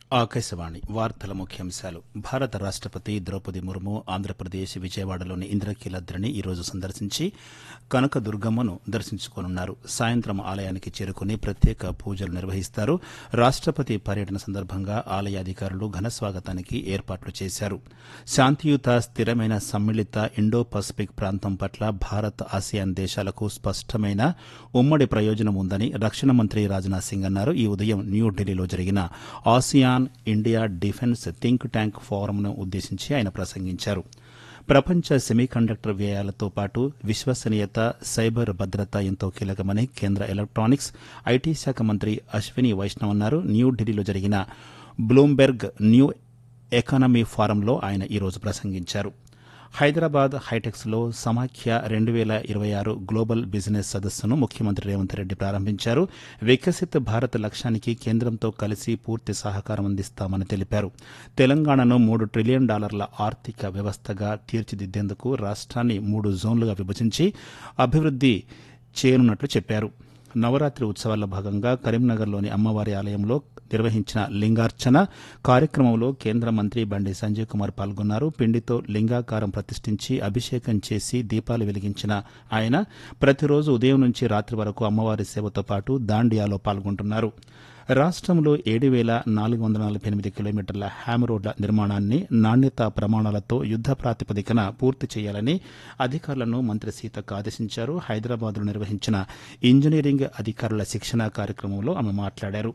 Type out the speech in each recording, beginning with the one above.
ఆకాశవాణి వార్తల ముఖ్యాంశాలు భారత రాష్టపతి ద్రౌపది ముర్ము ఆంధ్రప్రదేశ్ విజయవాడలోని ఇంద్రకీలాద్రిని ఈరోజు సందర్శించి కనక దుర్గమ్మను దర్శించుకోనున్నారు సాయంత్రం ఆలయానికి చేరుకుని ప్రత్యేక పూజలు నిర్వహిస్తారు రాష్టపతి పర్యటన సందర్భంగా ఆలయ అధికారులు ఘన స్వాగతానికి ఏర్పాట్లు చేశారు శాంతియుత స్థిరమైన సమ్మిళిత ఇండో పసిఫిక్ ప్రాంతం పట్ల భారత్ ఆసియాన్ దేశాలకు స్పష్టమైన ఉమ్మడి ప్రయోజనం ఉందని రక్షణ మంత్రి రాజ్నాథ్ సింగ్ అన్నారు ఈ ఉదయం న్యూఢిల్లీలో జరిగిన ASEAN India defence think tank ఫోరంను ఉద్దేశించి ఆయన ప్రసంగించారు ప్రపంచ సెమీకండక్టర్ వ్యయాలతో పాటు విశ్వసనీయత సైబర్ భద్రత ఎంతో కీలకమని కేంద్ర ఎలక్ట్రానిక్స్ ఐటీ శాఖ మంత్రి అశ్విని వైష్ణవ్ అన్నారు న్యూఢిల్లీలో జరిగిన బ్లూంబెర్గ్ న్యూ ఎకానమీ ఫారంలో ఆయన ఈరోజు ప్రసంగించారు హైదరాబాద్ హైటెక్స్లో సమాఖ్య రెండు వేల ఇరవై ఆరు గ్లోబల్ బిజినెస్ సదస్సును ముఖ్యమంత్రి రేవంత్ రెడ్డి ప్రారంభించారు వికసిత్ భారత్ లక్ష్యానికి కేంద్రంతో కలిసి పూర్తి సహకారం అందిస్తామని తెలిపారు తెలంగాణను మూడు ట్రిలియన్ డాలర్ల ఆర్థిక వ్యవస్థగా తీర్చిదిద్దేందుకు రాష్ట్రాన్ని మూడు జోన్లుగా విభజించి అభివృద్ది చేయనున్నట్లు చెప్పారు నవరాత్రి ఉత్సవాల్లో భాగంగా కరీంనగర్లోని అమ్మవారి ఆలయంలో నిర్వహించిన లింగార్చన కార్యక్రమంలో కేంద్ర మంత్రి బండి సంజయ్ కుమార్ పాల్గొన్నారు పిండితో లింగాకారం ప్రతిష్ఠించి అభిషేకం చేసి దీపాలు వెలిగించిన ఆయన ప్రతిరోజు ఉదయం నుంచి రాత్రి వరకు అమ్మవారి సేవతో పాటు దాండియాలో పాల్గొంటున్నారు రాష్ట్రంలో ఏడు వేల నాలుగు వందల నలభై ఎనిమిది కిలోమీటర్ల హ్యామ్ రోడ్ల నిర్మాణాన్ని నాణ్యతా ప్రమాణాలతో యుద్ద ప్రాతిపదికన పూర్తి చేయాలని అధికారులను మంత్రి సీతక్క ఆదేశించారు హైదరాబాద్లో నిర్వహించిన ఇంజనీరింగ్ అధికారుల శిక్షణా కార్యక్రమంలో ఆమె మాట్లాడారు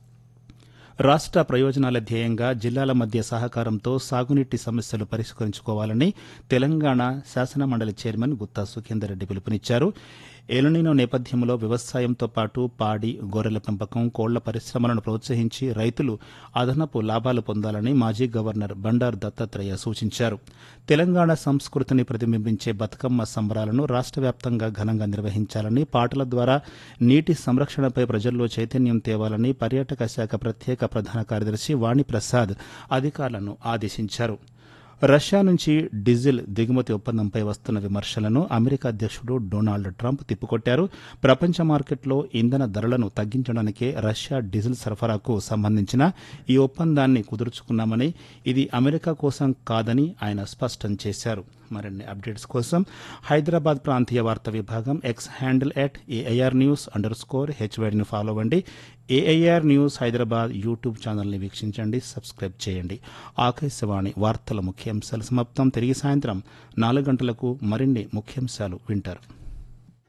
రాష్ట్ర ప్రయోజనాల ధ్యేయంగా జిల్లాల మధ్య సహకారంతో సాగునీటి సమస్యలు పరిష్కరించుకోవాలని తెలంగాణ శాసనమండలి చైర్మన్ గుత్తా సుఖేందర్ రెడ్డి పిలుపునిచ్చారు ఎలునినో నేపథ్యంలో వ్యవసాయంతో పాటు పాడి గొర్రెల పెంపకం కోళ్ల పరిశ్రమలను ప్రోత్సహించి రైతులు అదనపు లాభాలు పొందాలని మాజీ గవర్నర్ బండారు దత్తాత్రేయ సూచించారు తెలంగాణ సంస్కృతిని ప్రతిబింబించే బతుకమ్మ సంబరాలను రాష్ట్ర వ్యాప్తంగా ఘనంగా నిర్వహించాలని పాటల ద్వారా నీటి సంరక్షణపై ప్రజల్లో చైతన్యం తేవాలని పర్యాటక శాఖ ప్రత్యేక ప్రధాన కార్యదర్శి వాణిప్రసాద్ అధికారులను ఆదేశించారు రష్యా నుంచి డీజిల్ దిగుమతి ఒప్పందంపై వస్తున్న విమర్శలను అమెరికా అధ్యక్షుడు డొనాల్డ్ ట్రంప్ తిప్పికొట్టారు ప్రపంచ మార్కెట్లో ఇంధన ధరలను తగ్గించడానికే రష్యా డీజిల్ సరఫరాకు సంబంధించిన ఈ ఒప్పందాన్ని కుదుర్చుకున్నామని ఇది అమెరికా కోసం కాదని ఆయన స్పష్టం చేశారు మరిన్ని అప్డేట్స్ కోసం హైదరాబాద్ ప్రాంతీయ వార్తా విభాగం X handle at AIR news underscore హెచ్వైడిని ఫాలో అవ్వండి ఏఐఆర్ న్యూస్ హైదరాబాద్ యూట్యూబ్ ఛానల్ని వీక్షించండి సబ్స్క్రైబ్ చేయండి ఆకాశవాణి వార్తల ముఖ్యాంశాలు సమాప్తం తిరిగి సాయంత్రం నాలుగు గంటలకు మరిన్ని ముఖ్యాంశాలు వింటారు